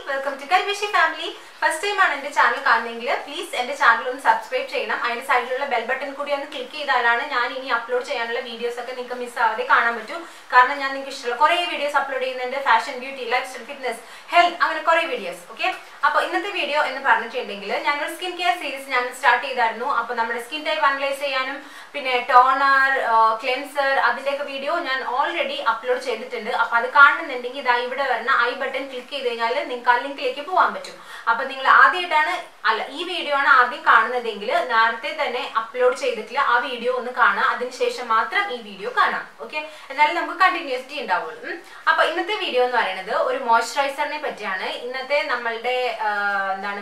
Welcome to കരിവിഷി family first time ആണ് എന്റെ ചാനൽ കാണുന്നതെങ്കിൽ പ്ലീസ് എന്റെ ചാനൽ ഒന്ന് സബ്സ്ക്രൈബ് ചെയ്യണം അതിന്റെ സൈഡിലുള്ള ബെൽ ബട്ടൺ കൂടി ഒന്ന് ക്ലിക്ക് ചെയ്താലാണ് ഞാൻ ഇനി അപ്ലോഡ് ചെയ്യാനുള്ള വീഡിയോസ് ഒക്കെ നിങ്ങൾക്ക് മിസ് ആവാതെ കാണാൻ പറ്റൂ കാരണം ഞാൻ നിങ്ങൾക്ക് ഇഷ്ടമുള്ള കുറേ വീഡിയോസ് അപ്ലോഡ് ചെയ്യുന്നുണ്ട് fashion beauty lifestyle fitness health അങ്ങനെ കുറേ വീഡിയോസ് ഓക്കെ അപ്പോൾ ഇന്നത്തെ വീഡിയോ എന്ന് പറഞ്ഞിട്ടുണ്ടെങ്കിൽ ഞാനൊരു സ്കിൻ കെയർ സീരീസ് ഞാൻ സ്റ്റാർട്ട് ചെയ്തായിരുന്നു അപ്പോൾ നമ്മുടെ സ്കിൻ ടൈപ്പ് അനലൈസ് ചെയ്യാനും പിന്നെ ടോണർ ക്ലെൻസർ അതിന്റെയൊക്കെ വീഡിയോ ഞാൻ ഓൾറെഡി അപ്ലോഡ് ചെയ്തിട്ടുണ്ട് അപ്പൊ അത് കാണുന്നുണ്ടെങ്കിൽ ഇതാ ഇവിടെ വരുന്ന ഐ ബട്ടൺ ക്ലിക്ക് ചെയ്ത് കഴിഞ്ഞാൽ നിങ്ങൾക്ക് ആ ലിങ്കിലേക്ക് പോകാൻ പറ്റും അപ്പൊ നിങ്ങൾ ആദ്യമായിട്ടാണ് അല്ല ഈ വീഡിയോ ആണ് ആദ്യം കാണുന്നതെങ്കിൽ നേരത്തെ തന്നെ അപ്ലോഡ് ചെയ്തിട്ടില്ല ആ വീഡിയോ ഒന്ന് കാണാം അതിനുശേഷം മാത്രം ഈ വീഡിയോ കാണാം ഓക്കെ എന്നാലും നമുക്ക് കണ്ടിന്യൂസിറ്റി ഉണ്ടാവുള്ളൂ ഉം. അപ്പൊ ഇന്നത്തെ വീഡിയോ എന്ന് പറയുന്നത് ഒരു മോയ്സ്ചറൈസറിനെ പറ്റിയാണ് ഇന്നത്തെ നമ്മളുടെ ആ, എന്താണ്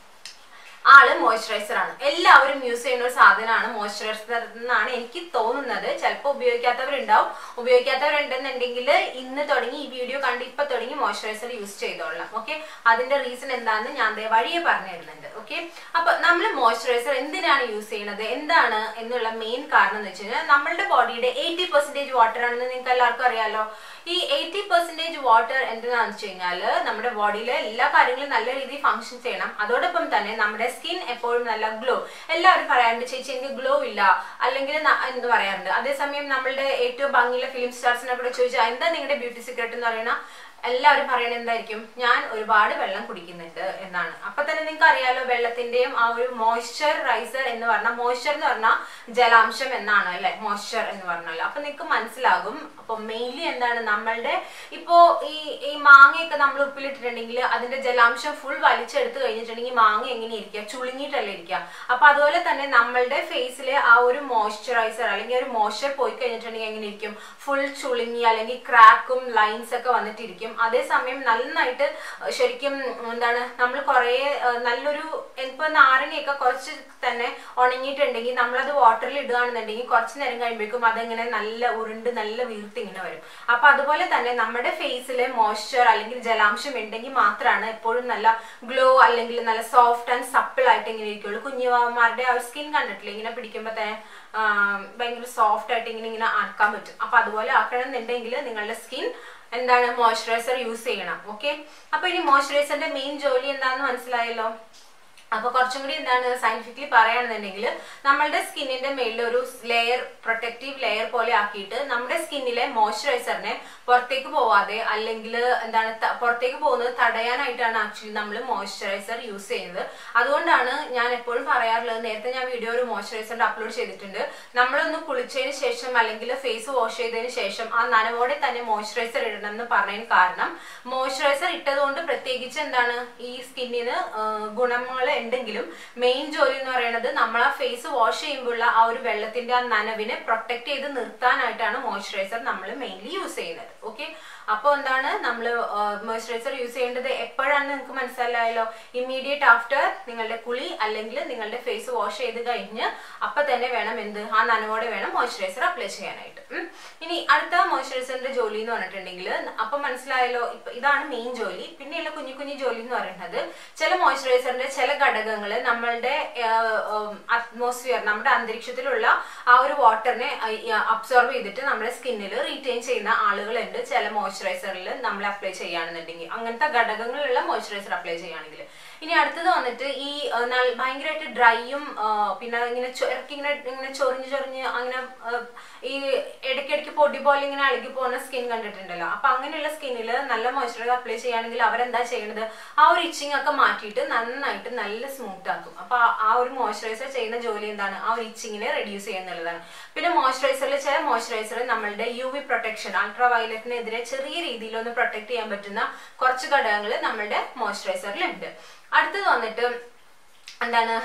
ആള് മോയ്സ്ചറൈസർ ആണ് എല്ലാവരും യൂസ് ചെയ്യുന്ന ഒരു സാധനമാണ് മോയ്സ്ചറൈസർ എന്നാണ് എനിക്ക് തോന്നുന്നത് ചിലപ്പോൾ ഉപയോഗിക്കാത്തവരുണ്ടാവും ഉപയോഗിക്കാത്തവരുണ്ടെന്നുണ്ടെങ്കിൽ ഇന്ന് തുടങ്ങി ഈ വീഡിയോ കണ്ട് ഇപ്പൊ തുടങ്ങി മോയ്സ്ചറൈസർ യൂസ് ചെയ്തോളാം ഓക്കെ അതിന്റെ റീസൺ എന്താണെന്ന് ഞാൻ ദേ വഴിയെ പറഞ്ഞു തരുന്നുണ്ട് ഓക്കെ അപ്പൊ നമ്മൾ മോയ്സ്ചറൈസർ എന്തിനാണ് യൂസ് ചെയ്യുന്നത് എന്താണ് എന്നുള്ള മെയിൻ കാരണം എന്ന് വെച്ച് കഴിഞ്ഞാൽ നമ്മളുടെ ബോഡിയുടെ എയ്റ്റി പെർസെന്റേജ് വാട്ടർ ആണെന്ന് നിങ്ങൾക്ക് എല്ലാവർക്കും അറിയാലോ ഈ എയ്റ്റി പെർസെന്റേജ് വാട്ടർ എന്തിനാന്ന് വെച്ച് കഴിഞ്ഞാൽ നമ്മുടെ ബോഡിയിലെ എല്ലാ കാര്യങ്ങളും നല്ല രീതിയിൽ ഫങ്ഷൻ ചെയ്യണം അതോടൊപ്പം തന്നെ നമ്മുടെ സ്കിൻ എപ്പോഴും നല്ല ഗ്ലോ എല്ലാവരും പറയാറുണ്ട് ചേച്ചി എനിക്ക് ഗ്ലോ ഇല്ല അല്ലെങ്കിൽ ന- എന്ന് പറയാറുണ്ട് അതേസമയം നമ്മളുടെ ഏറ്റവും ഭംഗിയുള്ള ഫിലിം സ്റ്റാർസിനെ കൂടെ ചോദിച്ചാൽ എന്താ നിങ്ങളുടെ ബ്യൂട്ടി സീക്രട്ട് എന്ന് പറയുന്ന എല്ലാവരും പറയണത് എന്തായിരിക്കും ഞാൻ ഒരുപാട് വെള്ളം കുടിക്കുന്നുണ്ട് എന്നാണ് അപ്പൊ തന്നെ നിങ്ങൾക്ക് അറിയാലോ വെള്ളത്തിന്റെയും ആ ഒരു മോയ്സ്ചറൈസർ എന്ന് പറഞ്ഞാൽ മോയ്സ്ചർ എന്ന് പറഞ്ഞാൽ ജലാംശം എന്നാണ് അല്ലെ മോയ്സ്ചർ എന്ന് പറഞ്ഞാൽ അപ്പൊ നിങ്ങൾക്ക് മനസ്സിലാകും അപ്പൊ മെയിൻലി എന്താണ് നമ്മളുടെ ഇപ്പോ ഈ ഈ മാങ്ങയൊക്കെ നമ്മൾ ഉപ്പിലിട്ടിട്ടുണ്ടെങ്കിൽ അതിന്റെ ജലാംശം ഫുൾ വലിച്ചെടുത്ത് കഴിഞ്ഞിട്ടുണ്ടെങ്കിൽ മാങ്ങ എങ്ങനെ ഇരിക്കുക ചുളുങ്ങിയിട്ടല്ലേ ഇരിക്കുക അപ്പൊ അതുപോലെ തന്നെ നമ്മളുടെ ഫേസിലെ ആ ഒരു മോയ്സ്ചറൈസർ അല്ലെങ്കിൽ ഒരു മോയ്സ്ചർ പോയി കഴിഞ്ഞിട്ടുണ്ടെങ്കിൽ എങ്ങനെ ഇരിക്കും ഫുൾ ചുളുങ്ങി അല്ലെങ്കിൽ ക്രാക്കും ലൈൻസ് ഒക്കെ വന്നിട്ടിരിക്കും അതേസമയം നന്നായിട്ട് ശരിക്കും എന്താണ് നമ്മൾ കുറേ ഏഹ്, നല്ലൊരു ഇപ്പൊ നാരങ്ങയൊക്കെ കുറച്ച് തന്നെ ഉണങ്ങിയിട്ടുണ്ടെങ്കിൽ നമ്മളത് വാട്ടറിൽ ഇടുകയാണെന്നുണ്ടെങ്കിൽ കുറച്ച് നേരം കഴിയുമ്പോഴേക്കും അതങ്ങനെ നല്ല ഉരുണ്ട് നല്ല വീർത്ത് ഇങ്ങനെ വരും അപ്പൊ അതുപോലെ തന്നെ നമ്മുടെ ഫേസിലെ മോയ്സ്ചർ അല്ലെങ്കിൽ ജലാംശം ഉണ്ടെങ്കിൽ മാത്രമാണ് എപ്പോഴും നല്ല ഗ്ലോ അല്ലെങ്കിൽ നല്ല സോഫ്റ്റ് ആൻഡ് സപ്പിൾ ആയിട്ട് ഇങ്ങനെ ഇരിക്കുള്ളൂ കുഞ്ഞുമാരുടെ ആ ഒരു സ്കിൻ കണ്ടിട്ടില്ലേ ഇങ്ങനെ പിടിക്കുമ്പോൾ തന്നെ ആ, ഭയങ്കര സോഫ്റ്റ് ആയിട്ട് ഇങ്ങനെ ഇങ്ങനെ ആക്കാൻ പറ്റും അപ്പൊ അതുപോലെ ആക്കണം എന്നുണ്ടെങ്കിൽ നിങ്ങളുടെ സ്കിൻ എന്താണ് മോയ്സ്ചറൈസർ യൂസ് ചെയ്യണം ഓക്കെ അപ്പൊ ഇനി മോയ്സ്ചറൈസറിന്റെ മെയിൻ ജോലി എന്താണെന്ന് മനസ്സിലായല്ലോ അപ്പൊ കുറച്ചും കൂടി എന്താണ് സയന്റിഫിക്കലി പറയുകയാണെന്നുണ്ടെങ്കിൽ നമ്മളുടെ സ്കിന്നിന്റെ മേളിൽ ഒരു ലെയർ പ്രൊട്ടക്റ്റീവ് ലെയർ പോലെ ആക്കിയിട്ട് നമ്മുടെ സ്കിന്നിലെ മോയ്സ്ചറൈസറിനെ പുറത്തേക്ക് പോവാതെ അല്ലെങ്കിൽ എന്താണ് ത- പുറത്തേക്ക് പോകുന്നത് തടയാനായിട്ടാണ് ആക്ച്വലി നമ്മൾ മോയ്സ്ചറൈസർ യൂസ് ചെയ്യുന്നത് അതുകൊണ്ടാണ് ഞാൻ എപ്പോഴും പറയാറുള്ളത് നേരത്തെ ഞാൻ വീഡിയോ ഒരു മോയ്സ്ചറൈസറിന്റെ അപ്ലോഡ് ചെയ്തിട്ടുണ്ട് നമ്മളൊന്ന് കുളിച്ചതിന് ശേഷം അല്ലെങ്കിൽ ഫേസ് വാഷ് ചെയ്തതിന് ശേഷം ആ നനവോടെ തന്നെ മോയ്സ്ചറൈസർ ഇടണം എന്ന് പറഞ്ഞതിന് കാരണം മോയ്സ്ചറൈസർ ഇട്ടതുകൊണ്ട് പ്രത്യേകിച്ച് എന്താണ് ഈ സ്കിന്നിന് ഗുണങ്ങൾ ഉണ്ടെങ്കിലും മെയിൻ ജോലി എന്ന് പറയുന്നത് നമ്മൾ ആ ഫേസ് വാഷ് ചെയ്യുമ്പോഴുള്ള ആ ഒരു വെള്ളത്തിന്റെ ആ നനവിനെ പ്രൊട്ടക്ട് ചെയ്ത് നിർത്താനായിട്ടാണ് മോയ്സ്ചറൈസർ നമ്മൾ മെയിൻലി യൂസ് ചെയ്യുന്നത് ഓക്കെ അപ്പോൾ എന്താണ് നമ്മൾ മോയ്സ്ചറൈസർ യൂസ് ചെയ്യേണ്ടത് എപ്പോഴാണ് നിങ്ങൾക്ക് മനസ്സിലായല്ലോ ഇമ്മീഡിയറ്റ് ആഫ്റ്റർ നിങ്ങളുടെ കുളി അല്ലെങ്കിൽ നിങ്ങളുടെ ഫേസ് വാഷ് ചെയ്ത് കഴിഞ്ഞ് അപ്പൊ തന്നെ വേണം എന്ത് ആ നനവോടെ വേണം മോയ്സ്ചറൈസർ അപ്ലൈ ചെയ്യാനായിട്ട് ഉം. ഇനി അടുത്ത മോയ്സ്ചറൈസറിന്റെ ജോലി എന്ന് പറഞ്ഞിട്ടുണ്ടെങ്കിൽ അപ്പൊ മനസ്സിലായല്ലോ ഇപ്പൊ ഇതാണ് മെയിൻ ജോലി പിന്നെയുള്ള കുഞ്ഞു കുഞ്ഞു ജോലി എന്ന് പറയുന്നത് ചില മോയ്സ്ചറൈസറിന്റെ ചില ഘടകങ്ങൾ നമ്മളുടെ അറ്റ്മോസ്ഫിയർ നമ്മുടെ അന്തരീക്ഷത്തിലുള്ള ആ ഒരു വാട്ടറിനെ അബ്സോർബ് ചെയ്തിട്ട് നമ്മുടെ സ്കിന്നിൽ റീറ്റെയിൻ ചെയ്യുന്ന ആളുകളുണ്ട് ചില മോയ്സ്ചറൈസറിൽ നമ്മൾ അപ്ലൈ ചെയ്യുകയാണെന്നുണ്ടെങ്കിൽ അങ്ങനത്തെ ഘടകങ്ങളുള്ള മോയ്സ്ചറൈസർ അപ്ലൈ ചെയ്യുകയാണെങ്കിൽ ഇനി അടുത്തത് വന്നിട്ട് ഈ ആ, നൽ- ഭയങ്കരമായിട്ട് ഡ്രൈയും പിന്നെ ഇങ്ങനെ ചൊ- ഇറക്കി ഇങ്ങനെ ഇങ്ങനെ ചൊറിഞ്ഞ് ചൊറിഞ്ഞ് അങ്ങനെ ആ, ഈ ഇടയ്ക്കിടയ്ക്ക് പൊടി പോലെ ഇങ്ങനെ അഴുകി പോകുന്ന സ്കിൻ കണ്ടിട്ടുണ്ടല്ലോ അപ്പൊ അങ്ങനെയുള്ള സ്കിന്നിൽ നല്ല മോയ്സ്ചറൈസർ അപ്ലൈ ചെയ്യുകയാണെങ്കിൽ അവരെന്താ ചെയ്യുന്നത് ആ ഒരു ഇച്ചിങ് ഒക്കെ മാറ്റിയിട്ട് നന്നായിട്ട് നല്ല സ്മൂത്ത് ആക്കും അപ്പൊ ആ- ആ ഒരു മോയ്സ്ചറൈസർ ചെയ്യുന്ന ജോലി എന്താണ് ആ ഒരു ഇച്ചിങ്ങിനെ റെഡ്യൂസ് ചെയ്യുക എന്നുള്ളതാണ് പിന്നെ മോയ്സ്ചറൈസറിൽ ചില മോയ്സ്ചറൈസർ നമ്മളുടെ യു വി പ്രൊട്ടക്ഷൻ അൾട്രാ വയലറ്റിനെതിരെ ചെറിയ രീതിയിൽ ഒന്ന് പ്രൊട്ടക്ട് ചെയ്യാൻ പറ്റുന്ന കുറച്ച് ഘടകങ്ങൾ നമ്മളുടെ മോയ്സ്ചറൈസറിലുണ്ട് അടുത്തത് വന്നിട്ട് എന്താണ്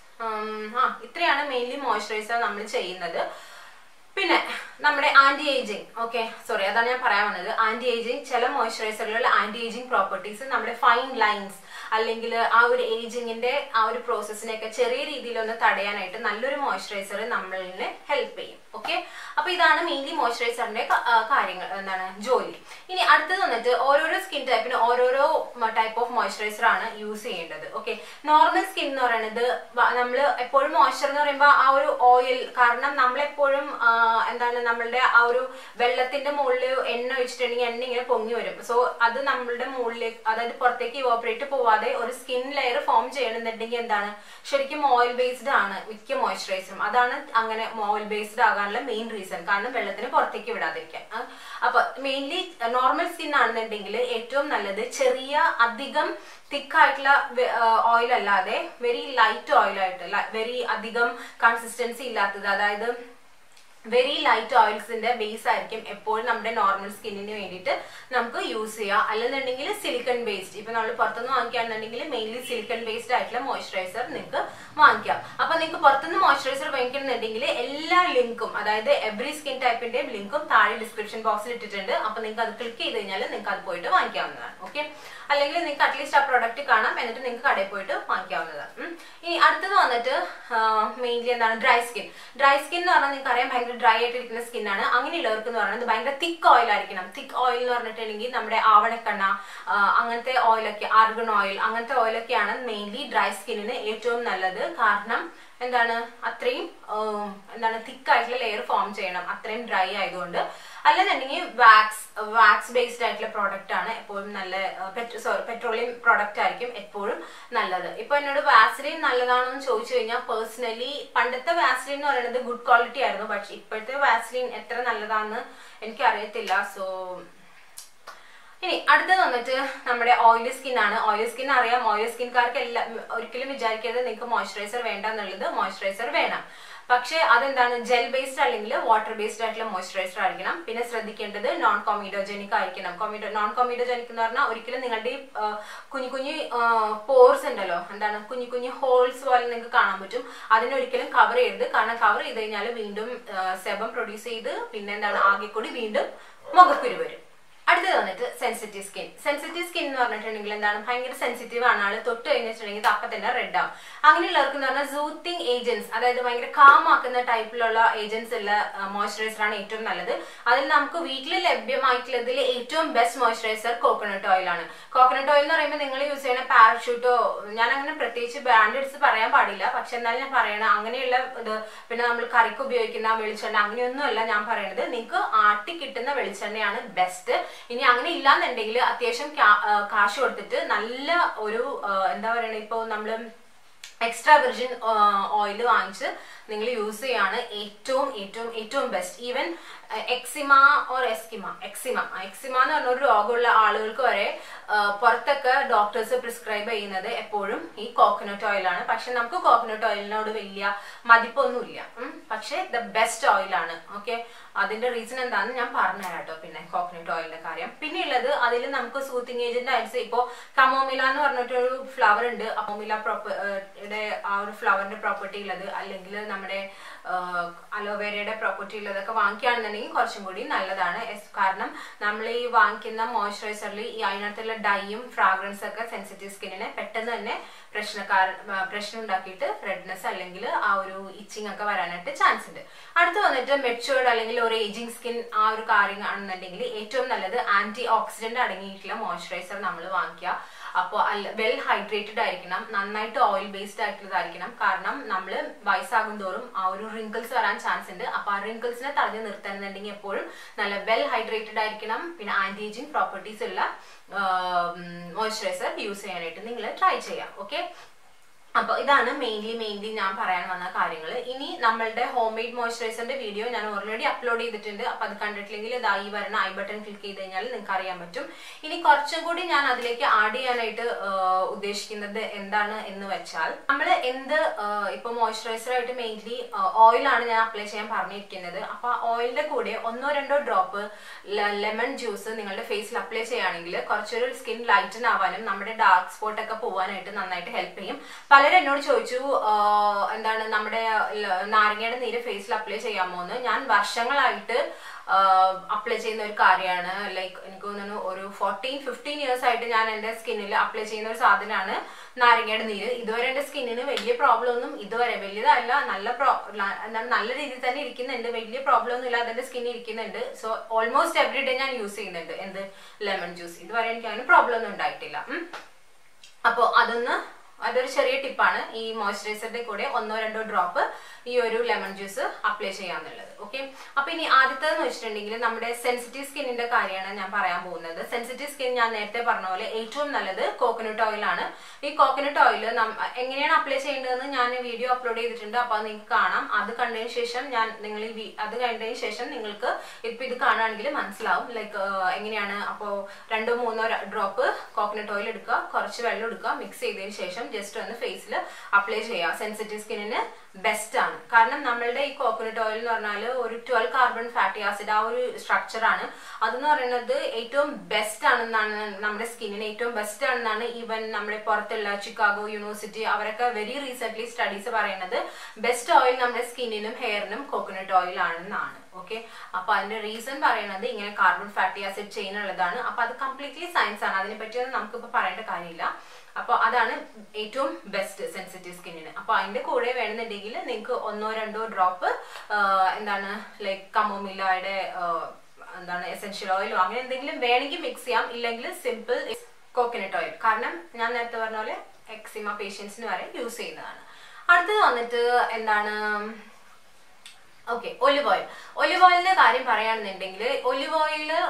ഉം, ആ ഇത്രയാണ് മെയിൻലി മോയ്സ്ചറൈസർ നമ്മൾ ചെയ്യുന്നത് പിന്നെ നമ്മുടെ ആന്റി ഏജിങ് ഓക്കെ സോറി അതാണ് ഞാൻ പറയാൻ വന്നത് ആന്റി ഏജിങ് ചില മോയ്സ്ചറൈസറിലുള്ള ആന്റി ഏജിങ് പ്രോപ്പർട്ടീസ് നമ്മുടെ ഫൈൻ ലൈൻസ് അല്ലെങ്കിൽ ആ ഒരു ഏജിങ്ങിന്റെ ആ ഒരു പ്രോസസ്സിനെയൊക്കെ ചെറിയ രീതിയിലൊന്ന് തടയാനായിട്ട് നല്ലൊരു മോയ്സ്ചറൈസർ നമ്മളിനെ ഹെൽപ്പ് ചെയ്യും ഓക്കെ അപ്പൊ ഇതാണ് മെയിൻലി മോയ്സ്ചറൈസറിന്റെ കാര്യങ്ങൾ എന്താണ് ജോലി ഇനി അടുത്തത് വന്നിട്ട് ഓരോരോ സ്കിൻ ടൈപ്പിന് ഓരോരോ ടൈപ്പ് ഓഫ് മോയ്സ്ചറൈസർ ആണ് യൂസ് ചെയ്യേണ്ടത് ഓക്കെ നോർമൽ സ്കിൻ എന്ന് പറയുന്നത് നമ്മൾ എപ്പോഴും മോയ്സ്ചർ എന്ന് പറയുമ്പോൾ ആ ഒരു ഓയിൽ കാരണം നമ്മളെപ്പോഴും ആ, എന്താണ് നമ്മളുടെ ആ ഒരു വെള്ളത്തിന്റെ മുകളിൽ എണ്ണ ഒഴിച്ചിട്ടുണ്ടെങ്കിൽ എണ്ണ ഇങ്ങനെ പൊങ്ങി വരും സോ അത് നമ്മളുടെ മുകളിലേക്ക് അതായത് പുറത്തേക്ക് ഇവോപ്പറേറ്റ് പോവാതെ ഒരു സ്കിൻ ലെയർ ഫോം ചെയ്യണമെന്നുണ്ടെങ്കിൽ എന്താണ് ശരിക്കും ഓയിൽ ബേസ്ഡ് ആണ് മിക്ക മോയ്സ്ചറൈസറും അതാണ് അങ്ങനെ ഓയിൽ ബേസ്ഡ് ആകാനുള്ള മെയിൻ റീസൺ കാരണം വെള്ളത്തിന് പുറത്തേക്ക് വിടാതിരിക്കാൻ ആ, അപ്പൊ മെയിൻലി നോർമൽ സ്കിൻ ആണെന്നുണ്ടെങ്കിൽ ഏറ്റവും നല്ലത് ചെറിയ അധികം തിക്കായിട്ടുള്ള ഓയിൽ അല്ലാതെ വെരി ലൈറ്റ് ഓയിൽ ആയിട്ട് വെരി അധികം കൺസിസ്റ്റൻസി ഇല്ലാത്തത് അതായത് വെരി ലൈറ്റ് ഓയിൽസിന്റെ ബേസ് ആയിരിക്കും എപ്പോഴും നമ്മുടെ നോർമൽ സ്കിന്നിന് വേണ്ടിയിട്ട് നമുക്ക് യൂസ് ചെയ്യാം അല്ലെന്നുണ്ടെങ്കിൽ സിലിക്കൺ ബേസ്ഡ് ഇപ്പൊ നമ്മൾ പുറത്തുനിന്ന് വാങ്ങിക്കുകയാണെന്നുണ്ടെങ്കിൽ മെയിൻലി സിലിക്കൺ ബേസ്ഡ് ആയിട്ടുള്ള മോയ്സ്ചറൈസർ നിങ്ങൾക്ക് വാങ്ങിക്കാം അപ്പൊ നിങ്ങൾക്ക് പുറത്തുനിന്ന് മോയ്സ്ചറൈസർ വാങ്ങിക്കണമെന്നുണ്ടെങ്കിൽ എല്ലാ ലിങ്കും അതായത് എവറി സ്കിൻ ടൈപ്പിന്റെയും ലിങ്കും താഴെ ഡിസ്ക്രിപ്ഷൻ ബോക്സിൽ ഇട്ടിട്ടുണ്ട് അപ്പൊ നിങ്ങൾക്ക് അത് ക്ലിക്ക് ചെയ്ത് കഴിഞ്ഞാൽ നിങ്ങൾക്ക് അത് പോയിട്ട് വാങ്ങിക്കാവുന്നതാണ് ഓക്കെ അല്ലെങ്കിൽ നിങ്ങൾക്ക് അറ്റ്ലീസ്റ്റ് ആ പ്രൊഡക്റ്റ് കാണാം എന്നിട്ട് നിങ്ങൾക്ക് കടയിൽ പോയിട്ട് വാങ്ങിക്കാവുന്നതാണ് ഉം. ഇനി അടുത്തത് വന്നിട്ട് മെയിൻലി എന്താണ് ഡ്രൈ സ്കിൻ ഡ്രൈ സ്കിൻ എന്ന് പറഞ്ഞാൽ നിങ്ങൾക്ക് അറിയാം ഭയങ്കര ഡ്രൈ ആയിട്ടിരിക്കുന്ന സ്കിന്നാണ് അങ്ങനെയുള്ളവർക്ക് എന്ന് പറയുന്നത് ഭയങ്കര തിക്ക് ഓയിൽ ആയിരിക്കണം തിക്ക് ഓയിൽ എന്ന് പറഞ്ഞിട്ടുണ്ടെങ്കിൽ നമ്മുടെ ആവണക്കെണ്ണ ആ, അങ്ങനത്തെ ഓയിലൊക്കെ ആർഗൺ ഓയിൽ അങ്ങനത്തെ ഓയിലൊക്കെയാണ് മെയിൻലി ഡ്രൈ സ്കിന്നിന് ഏറ്റവും നല്ലത് കാരണം എന്താണ് അത്രയും ഉം, എന്താണ് തിക്കായിട്ടുള്ള ലെയർ ഫോം ചെയ്യണം അത്രയും ഡ്രൈ ആയതുകൊണ്ട് അല്ലെന്നുണ്ടെങ്കിൽ വാക്സ് വാക്സ് ബേസ്ഡ് ആയിട്ടുള്ള പ്രോഡക്റ്റ് ആണ് എപ്പോഴും നല്ല സോറി പെട്രോളിയം പ്രോഡക്റ്റ് ആയിരിക്കും എപ്പോഴും നല്ലത് ഇപ്പൊ എന്നോട് വാസ്ലിൻ നല്ലതാണോ എന്ന് ചോദിച്ചു കഴിഞ്ഞാൽ പേഴ്സണലി പണ്ടത്തെ വാസ്ലിൻ എന്ന് പറയുന്നത് ഗുഡ് ക്വാളിറ്റി ആയിരുന്നു പക്ഷെ ഇപ്പോഴത്തെ വാസ്ലിൻ എത്ര നല്ലതാണെന്ന് എനിക്ക് അറിയത്തില്ല സോ ഇനി അടുത്തത് വന്നിട്ട് നമ്മുടെ ഓയിലി സ്കിൻ ആണ് ഓയിലി സ്കിൻ അറിയാം ഓയിലി സ്കിൻകാർക്ക് എല്ലാം ഒരിക്കലും വിചാരിക്കരുത് നിങ്ങൾക്ക് മോയ്സ്ചറൈസർ വേണ്ട എന്നുള്ളത് മോയ്സ്ചറൈസർ വേണം പക്ഷേ അതെന്താണ് ജെൽ ബേസ്ഡ് അല്ലെങ്കിൽ വാട്ടർ ബേസ്ഡ് ആയിട്ടുള്ള മോയ്സ്ചറൈസർ ആയിരിക്കണം പിന്നെ ശ്രദ്ധിക്കേണ്ടത് നോൺ കോമിഡോജനിക് ആയിരിക്കണം കോമിഡോ നോൺ കോമിഡോജനിക് എന്ന് പറഞ്ഞാൽ ഒരിക്കലും നിങ്ങളുടെ ഈ, ആ, കുഞ്ഞു കുഞ്ഞു പോർസ് ഉണ്ടല്ലോ എന്താണ് കുഞ്ഞു കുഞ്ഞു ഹോൾസ് പോലെ നിങ്ങൾക്ക് കാണാൻ പറ്റും അതിനെ ഒരിക്കലും കവർ ചെയ്യരുത് കാരണം കവർ ചെയ്ത് കഴിഞ്ഞാൽ വീണ്ടും സെബം പ്രൊഡ്യൂസ് ചെയ്ത് പിന്നെ എന്താണ് ആകെ കൂടി വീണ്ടും മുഖക്കുരു വരും അടുത്തത് വന്നിട്ട് സെൻസിറ്റീവ് സ്കിൻ സെൻസിറ്റീവ് സ്കിൻ എന്ന് പറഞ്ഞിട്ടുണ്ടെങ്കിൽ എന്താണ് ഭയങ്കര സെൻസിറ്റീവ് ആണ് ആള് തൊട്ട് കഴിഞ്ഞിട്ടുണ്ടെങ്കിൽ ഇത് അപ്പം തന്നെ റെഡ് ആവും അങ്ങനെയുള്ളവർക്ക് എന്ന് പറഞ്ഞാൽ സൂത്തിങ് ഏജൻസ് അതായത് ഭയങ്കര കാം ആക്കുന്ന ടൈപ്പിലുള്ള ഏജൻസ് ഉള്ള മോയ്സ്ചറൈസർ ആണ് ഏറ്റവും നല്ലത് അതിൽ നമുക്ക് വീട്ടിൽ ലഭ്യമായിട്ടുള്ളതിൽ ഏറ്റവും ബെസ്റ്റ് മോയ്സ്ചറൈസർ കോക്കനട്ട് ഓയിൽ ആണ് കോക്കനട്ട് ഓയിൽ എന്ന് പറയുമ്പോൾ നിങ്ങൾ യൂസ് ചെയ്യുന്ന പാരഷൂട്ടോ ഞാൻ അങ്ങനെ പ്രത്യേകിച്ച് ബ്രാൻഡ് എടുത്ത് പറയാൻ പാടില്ല പക്ഷെ എന്നാലും ഞാൻ പറയണം അങ്ങനെയുള്ള ഇത് പിന്നെ നമ്മൾ കറിക്ക് ഉപയോഗിക്കുന്ന വെളിച്ചെണ്ണ അങ്ങനെയൊന്നുമല്ല ഞാൻ പറയുന്നത് നിങ്ങൾക്ക് ആട്ടി കിട്ടുന്ന വെളിച്ചെണ്ണയാണ് ബെസ്റ്റ് ഇനി അങ്ങനെ ഇല്ലാന്നുണ്ടെങ്കിൽ അത്യാവശ്യം കാ- ആ, കാശ് കൊടുത്തിട്ട് നല്ല ഒരു ആ, എന്താ പറയണ ഇപ്പൊ നമ്മള് എക്സ്ട്രാ വെർജിൻ ഓയിൽ വാങ്ങിച്ച് നിങ്ങൾ യൂസ് ചെയ്യാണ് ഏറ്റവും ഏറ്റവും ഏറ്റവും ബെസ്റ്റ് ഈവൻ എക്സിമ ഓർ എസ്കിമ എക്സിമ എക്സിമ എന്ന് പറഞ്ഞ ഒരു രോഗമുള്ള ആളുകൾക്ക് വരെ ആ, പുറത്തൊക്കെ ഡോക്ടേഴ്സ് പ്രിസ്ക്രൈബ് ചെയ്യുന്നത് എപ്പോഴും ഈ കോക്കനട്ട് ഓയിലാണ് പക്ഷെ നമുക്ക് കോക്കനട്ട് ഓയിലിനോട് വലിയ മതിപ്പൊന്നുമില്ല ഉം. പക്ഷെ ദ ബെസ്റ്റ് ഓയിലാണ് ഓക്കെ അതിന്റെ റീസൺ എന്താണെന്ന് ഞാൻ പറഞ്ഞുതരാം കേട്ടോ പിന്നെ കോക്കനട്ട് ഓയിലിന്റെ കാര്യം പിന്നെ ഉള്ളത് അതിൽ നമുക്ക് സൂത്തിങ് ഏജന്റ് ആയിട്ട് ഇപ്പോ കമോമില എന്ന് പറഞ്ഞിട്ടൊരു ഫ്ലവർ ഉണ്ട് അമോമില പ്രോപ്പർട്ടിയുടെ ആ ഒരു ഫ്ലവറിന്റെ പ്രോപ്പർട്ടി ഉള്ളത് അല്ലെങ്കിൽ നമ്മുടെ അലോവേരയുടെ പ്രോപ്പർട്ടി ഉള്ളതൊക്കെ വാങ്ങിക്കുകയാണെന്നുണ്ടെങ്കിൽ കുറച്ചും കൂടി നല്ലതാണ് എസ്- കാരണം നമ്മൾ ഈ വാങ്ങിക്കുന്ന മോയ്സ്ചറൈസറിൽ ഈ അതിനകത്തുള്ള ഡൈയും ഫ്രാഗ്രൻസ് ഒക്കെ സെൻസിറ്റീവ് സ്കിന്നിനെ പെട്ടെന്ന് തന്നെ പ്രശ്നക്കാർ ആ, പ്രശ്നം ഉണ്ടാക്കിയിട്ട് റെഡ്നെസ് അല്ലെങ്കിൽ ആ ഒരു ഇച്ചിങ് ഒക്കെ വരാനായിട്ട് ചാൻസ് ഉണ്ട് അടുത്ത് വന്നിട്ട് മെച്ചുവേർഡ് അല്ലെങ്കിൽ ഒരു ഏജിങ് സ്കിൻ ആ ഒരു കാര്യം ആണെന്നുണ്ടെങ്കിൽ ഏറ്റവും നല്ലത് ആന്റി ഓക്സിഡന്റ് അടങ്ങിയിട്ടുള്ള മോയ്സ്ചറൈസർ നമ്മൾ വാങ്ങിക്കുക അപ്പോൾ അല്ല വെൽ ഹൈഡ്രേറ്റഡ് ആയിരിക്കണം നന്നായിട്ട് ഓയിൽ ബേസ്ഡ് ആയിട്ടുള്ളതായിരിക്കണം കാരണം നമ്മൾ വയസ്സാകും തോറും ആ ഒരു റിങ്കിൾസ് വരാൻ ചാൻസ് ഉണ്ട് അപ്പോൾ ആ റിങ്കിൾസിനെ തടഞ്ഞു നിർത്തണമെന്നുണ്ടെങ്കിൽ എപ്പോഴും നല്ല വെൽ ഹൈഡ്രേറ്റഡ് ആയിരിക്കണം പിന്നെ ആന്റി ഏജിങ് പ്രോപ്പർട്ടീസ് ഉള്ള മോയ്സ്ചറൈസർ യൂസ് ചെയ്യാനായിട്ട് നിങ്ങൾ ട്രൈ ചെയ്യാം ഓക്കെ അപ്പൊ ഇതാണ് മെയിൻലി മെയിൻലി ഞാൻ പറയാൻ വന്ന കാര്യങ്ങൾ ഇനി നമ്മളുടെ ഹോം മെയ്ഡ് മോയ്സ്ചറൈസറിന്റെ വീഡിയോ ഞാൻ ഓൾറെഡി അപ്ലോഡ് ചെയ്തിട്ടുണ്ട് അപ്പൊ അത് കണ്ടിട്ടില്ലെങ്കിൽ ഇതാ ഈ വരുന്ന ഐ ബട്ടൺ ക്ലിക്ക് ചെയ്ത് കഴിഞ്ഞാൽ നിങ്ങൾക്ക് അറിയാൻ പറ്റും ഇനി കുറച്ചും കൂടി ഞാൻ അതിലേക്ക് ആഡ് ചെയ്യാനായിട്ട് ആ, ഉദ്ദേശിക്കുന്നത് എന്താണ് എന്ന് വെച്ചാൽ നമ്മൾ എന്ത് ആ, ഇപ്പൊ മോയ്സ്ചറൈസർ ആയിട്ട് മെയിൻലി ഓയിലാണ് ഞാൻ അപ്ലൈ ചെയ്യാൻ പറഞ്ഞിരിക്കുന്നത് അപ്പൊ ഓയിലിന്റെ കൂടെ ഒന്നോ രണ്ടോ ഡ്രോപ്പ് ലെമൺ ജ്യൂസ് നിങ്ങളുടെ ഫേസിൽ അപ്ലൈ ചെയ്യുകയാണെങ്കിൽ കുറച്ചൊരു സ്കിൻ ലൈറ്റൻ ആവാനും നമ്മുടെ ഡാർക്ക് സ്പോട്ട് ഒക്കെ പോവാനായിട്ട് നന്നായിട്ട് ഹെൽപ്പ് ചെയ്യും പലരും എന്നോട് ചോദിച്ചു ആ, എന്താണ് നമ്മുടെ ല- നാരങ്ങയുടെ നീര് ഫേസിൽ അപ്ലൈ ചെയ്യാമോ എന്ന് ഞാൻ വർഷങ്ങളായിട്ട് അപ്ലൈ ചെയ്യുന്ന ഒരു കാര്യമാണ് ലൈക്ക് എനിക്ക് തോന്നുന്നു ഒരു ഫോർട്ടീൻ ഫിഫ്റ്റീൻ ഇയേഴ്സ് ആയിട്ട് ഞാൻ എൻ്റെ സ്കിന്നിൽ അപ്ലൈ ചെയ്യുന്ന ഒരു സാധനമാണ് നാരങ്ങയുടെ നീര് ഇതുവരെ എൻ്റെ സ്കിന്നിന് വലിയ പ്രോബ്ലം ഒന്നും ഇതുവരെ വലിയതല്ല നല്ല പ്രോ ല- എന്താണ് നല്ല രീതിയിൽ തന്നെ ഇരിക്കുന്നുണ്ട് വലിയ പ്രോബ്ലം ഒന്നും ഇല്ലാതെ എൻ്റെ സ്കിൻ ഇരിക്കുന്നുണ്ട് സോ ഓൾമോസ്റ്റ് എവറി ഡേ ഞാൻ യൂസ് ചെയ്യുന്നുണ്ട് എന്ത് ലെമൺ ജ്യൂസ് ഇതുവരെ എനിക്ക് അങ്ങനെ പ്രോബ്ലം ഒന്നും ഉണ്ടായിട്ടില്ല ഉം. അപ്പോൾ അതൊന്ന് അതൊരു ചെറിയ ടിപ്പാണ് ഈ മോയ്സ്ചറൈസറിന്റെ കൂടെ ഒന്നോ രണ്ടോ ഡ്രോപ്പ് ഈ ഒരു ലെമൺ ജ്യൂസ് അപ്ലൈ ചെയ്യാന്നുള്ളത് ഓക്കെ അപ്പൊ ഇനി ആദ്യത്തേന്ന് വെച്ചിട്ടുണ്ടെങ്കിൽ നമ്മുടെ സെൻസിറ്റീവ് സ്കിന്നിന്റെ കാര്യമാണ് ഞാൻ പറയാൻ പോകുന്നത് സെൻസിറ്റീവ് സ്കിൻ ഞാൻ നേരത്തെ പറഞ്ഞ പോലെ ഏറ്റവും നല്ലത് കോക്കനട്ട് ഓയിൽ ആണ് ഈ കോക്കനട്ട് ഓയിൽ എങ്ങനെയാണ് അപ്ലൈ ചെയ്യേണ്ടതെന്ന് ഞാൻ വീഡിയോ അപ്ലോഡ് ചെയ്തിട്ടുണ്ട് അപ്പൊ അത് നിങ്ങൾക്ക് കാണാം അത് കണ്ടതിന് ശേഷം ഞാൻ നിങ്ങൾ ഈ വി- അത് കണ്ടതിന് ശേഷം നിങ്ങൾക്ക് ഇപ്പൊ ഇത് കാണുകയാണെങ്കിൽ മനസ്സിലാവും ലൈക്ക് എങ്ങനെയാണ് അപ്പോൾ രണ്ടോ മൂന്നോ ഡ്രോപ്പ് കോക്കനട്ട് ഓയിൽ എടുക്കുക കുറച്ച് വെള്ളം എടുക്കുക മിക്സ് ചെയ്തതിന് ശേഷം ജസ്റ്റ് ഒന്ന് ഫേസിൽ അപ്ലൈ ചെയ്യുക സെൻസിറ്റീവ് സ്കിന്നിന് ബെസ്റ്റ് ആണ് കാരണം നമ്മളുടെ ഈ കോക്കനട്ട് ഓയിൽ എന്ന് പറഞ്ഞാൽ ഒരു ട്വൽവ് കാർബൺ ഫാറ്റി ആസിഡ് ആ ഒരു സ്ട്രക്ചർ ആണ് അതെന്ന് പറയുന്നത് ഏറ്റവും ബെസ്റ്റ് ആണെന്നാണ് നമ്മുടെ സ്കിന്നിന് ഏറ്റവും ബെസ്റ്റ് ആണെന്നാണ് ഈവൻ നമ്മുടെ പുറത്തുള്ള ചിക്കാഗോ യൂണിവേഴ്സിറ്റി അവരൊക്കെ വെരി റീസെന്റ് സ്റ്റഡീസ് പറയുന്നത് ബെസ്റ്റ് ഓയിൽ നമ്മുടെ സ്കിന്നിനും ഹെയറിനും കോക്കനട്ട് ഓയിൽ ആണെന്നാണ് ഓക്കെ അപ്പൊ അതിന്റെ റീസൺ പറയുന്നത് ഇങ്ങനെ കാർബൺ ഫാറ്റി ആസിഡ് ചെയിൻ ഉള്ളതാണ് അപ്പൊ അത് കംപ്ലീറ്റ്ലി സയൻസ് ആണ് അതിനെ പറ്റിയൊന്നും നമുക്കിപ്പോ പറയേണ്ട കാര്യമില്ല അപ്പൊ അതാണ് ഏറ്റവും ബെസ്റ്റ് സെൻസിറ്റീവ് സ്കിന്നിന് അപ്പൊ അതിന്റെ കൂടെ വേണമെന്നുണ്ടെങ്കിൽ നിങ്ങൾക്ക് ഒന്നോ രണ്ടോ ഡ്രോപ്പ് എന്താണ് ലൈക്ക് കമോമില്ലയുടെ എന്താണ് എസെൻഷ്യൽ ഓയിലോ അങ്ങനെ എന്തെങ്കിലും വേണമെങ്കിൽ മിക്സ് ചെയ്യാം ഇല്ലെങ്കിൽ സിമ്പിൾ കോക്കനട്ട് ഓയിൽ കാരണം ഞാൻ നേരത്തെ പറഞ്ഞ പോലെ എക്സിമ പേഷ്യൻസിന് വരെ യൂസ് ചെയ്യുന്നതാണ് അടുത്തത് വന്നിട്ട് എന്താണ് ഓക്കെ ഒലിവ് ഓയിൽ ഒലിവ് ഓയിലിന്റെ കാര്യം പറയുകയാണെന്നുണ്ടെങ്കിൽ ഒലിവ് ഓയില്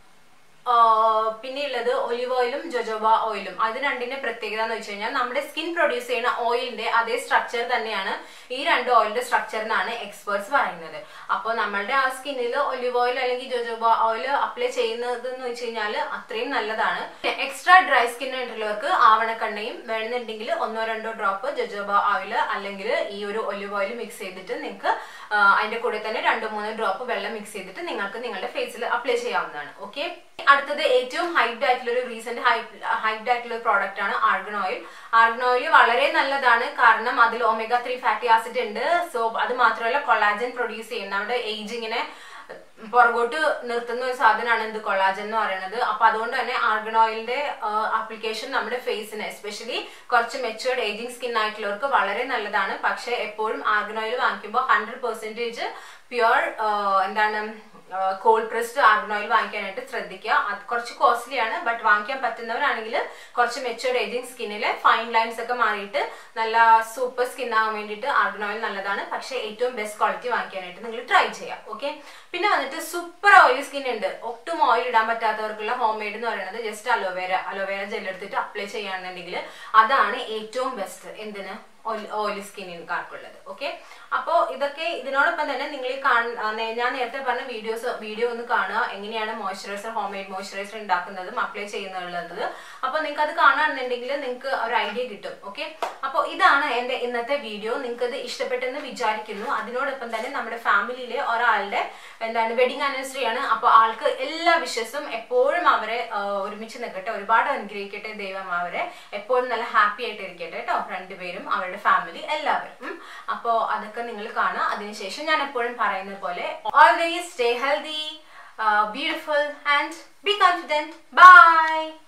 പിന്നെ ഉള്ളത് ഒലിവ് ഓയിലും ജൊജോബ ഓയിലും അത് രണ്ടിന്റെ പ്രത്യേകത എന്ന് വെച്ച് കഴിഞ്ഞാൽ നമ്മുടെ സ്കിൻ പ്രൊഡ്യൂസ് ചെയ്യുന്ന ഓയിലിന്റെ അതേ സ്ട്രക്ചർ തന്നെയാണ് ഈ രണ്ട് ഓയിലിന്റെ സ്ട്രക്ചർ എന്നാണ് എക്സ്പേർട്സ് പറയുന്നത് അപ്പോൾ നമ്മളുടെ ആ സ്കിന്നിൽ ഒലിവ് ഓയിൽ അല്ലെങ്കിൽ ജൊജോബ ഓയിൽ അപ്ലൈ ചെയ്യുന്നത് എന്ന് വെച്ച് കഴിഞ്ഞാൽ അത്രയും നല്ലതാണ് എക്സ്ട്രാ ഡ്രൈ സ്കിൻ ആയിട്ടുള്ളവർക്ക് ആവണക്കണ്ണയും വേണമെന്നുണ്ടെങ്കിൽ ഒന്നോ രണ്ടോ ഡ്രോപ്പ് ജൊജോബ ഓയിൽ അല്ലെങ്കിൽ ഈ ഒരു ഒലിവ് ഓയിൽ മിക്സ് ചെയ്തിട്ട് നിങ്ങൾക്ക് അതിന്റെ കൂടെ തന്നെ രണ്ടോ മൂന്നോ ഡ്രോപ്പ് വെള്ളം മിക്സ് ചെയ്തിട്ട് നിങ്ങൾക്ക് നിങ്ങളുടെ ഫേസിൽ അപ്ലൈ ചെയ്യാവുന്നതാണ് ഓക്കെ അടുത്തത് ഏറ്റവും ഹൈറ്റ് ആയിട്ടുള്ള ഒരു റീസെന്റ് ഹൈറ്റ് ആയിട്ടുള്ള ഒരു പ്രോഡക്റ്റ് ആണ് ആർഗൺ ഓയിൽ ആർഗൺ ഓയിൽ വളരെ നല്ലതാണ് കാരണം അതിൽ ഒമേഗ ത്രീ ഫാറ്റി ആസിഡ് ഉണ്ട് സോ അത് മാത്രമല്ല കൊളാജൻ പ്രൊഡ്യൂസ് ചെയ്യും നമ്മുടെ ഏജിങ്ങിനെ പുറകോട്ട് നിർത്തുന്ന ഒരു സാധനമാണ് എന്ത് കൊളാജൻ എന്ന് പറയുന്നത് അപ്പൊ അതുകൊണ്ട് തന്നെ ആർഗൺ ഓയിലിന്റെ ആപ്ലിക്കേഷൻ നമ്മുടെ ഫേസിന് എസ്പെഷ്യലി കുറച്ച് മെച്ചുവേർഡ് ഏജിങ് സ്കിൻ ആയിട്ടുള്ളവർക്ക് വളരെ നല്ലതാണ് പക്ഷെ എപ്പോഴും ആർഗൺ ഓയിൽ വാങ്ങിക്കുമ്പോൾ ഹൺഡ്രഡ് പെർസെന്റേജ് പ്യുവർ എന്താണ് കോൾഡ് പ്രസ്ഡ് ആർഗൺ ഓയിൽ വാങ്ങിക്കാനായിട്ട് ശ്രദ്ധിക്കുക അത് കുറച്ച് കോസ്റ്റ്ലി ആണ് ബട്ട് വാങ്ങിക്കാൻ പറ്റുന്നവരാണെങ്കിൽ കുറച്ച് മെച്ചുവേർഡ് ഏജിങ് സ്കിന്നിലെ ഫൈൻ ലൈൻസ് ഒക്കെ മാറിയിട്ട് നല്ല സൂപ്പർ സ്കിൻ ആവാൻ വേണ്ടിയിട്ട് ആർഗൺ ഓയിൽ നല്ലതാണ് പക്ഷേ ഏറ്റവും ബെസ്റ്റ് ക്വാളിറ്റി വാങ്ങിക്കാനായിട്ട് നിങ്ങൾ ട്രൈ ചെയ്യാം ഓക്കെ പിന്നെ വന്നിട്ട് സൂപ്പർ ഓയിലി സ്കിൻ ഉണ്ട് ഒട്ടും ഓയിൽ ഇടാൻ പറ്റാത്തവർക്കുള്ള ഹോം മെയ്ഡ് എന്ന് പറയുന്നത് ജസ്റ്റ് അലോവേര അലോവേര ജെൽ എടുത്തിട്ട് അപ്ലൈ ചെയ്യുകയാണെന്നുണ്ടെങ്കിൽ അതാണ് ഏറ്റവും ബെസ്റ്റ് എന്തിന് ഓയിലി സ്കിന്നിൻകാർക്കുള്ളത് ഓക്കെ അപ്പോൾ ഇതൊക്കെ ഇതിനോടൊപ്പം തന്നെ നിങ്ങൾ ഈ കാണുന്ന ഞാൻ നേരത്തെ പറഞ്ഞ വീഡിയോസ് വീഡിയോ ഒന്ന് കാണുക എങ്ങനെയാണ് മോയ്സ്ചറൈസർ ഹോം മെയ്ഡ് മോയ്സ്ചറൈസർ ഉണ്ടാക്കുന്നതും അപ്ലൈ ചെയ്യുന്നുള്ളത് അപ്പോൾ നിങ്ങൾക്ക് അത് കാണുകയാണെന്നുണ്ടെങ്കിൽ നിങ്ങൾക്ക് ഒരു ഐഡിയ കിട്ടും ഓക്കെ അപ്പോൾ ഇതാണ് എൻ്റെ ഇന്നത്തെ വീഡിയോ നിങ്ങൾക്ക് ഇത് ഇഷ്ടപ്പെട്ടെന്ന് വിചാരിക്കുന്നു അതിനോടൊപ്പം തന്നെ നമ്മുടെ ഫാമിലിയിലെ ഒരാളുടെ എന്താണ് വെഡിങ് ആനിവേഴ്സറി ആണ് അപ്പോൾ ആൾക്ക് എല്ലാ വിശ്വസും എപ്പോഴും അവരെ ഒരുമിച്ച് നിൽക്കട്ടെ ഒരുപാട് അനുഗ്രഹിക്കട്ടെ ദൈവം അവരെ എപ്പോഴും നല്ല ഹാപ്പി ആയിട്ട് ഇരിക്കട്ടെ കേട്ടോ രണ്ടുപേരും അവരുടെ ഫാമിലി എല്ലാവരും അപ്പോൾ അതൊക്കെ നിങ്ങൾ കാണുക അതിനുശേഷം ഞാൻ എപ്പോഴും പറയുന്നത് പോലെ always stay healthy beautiful and be confident by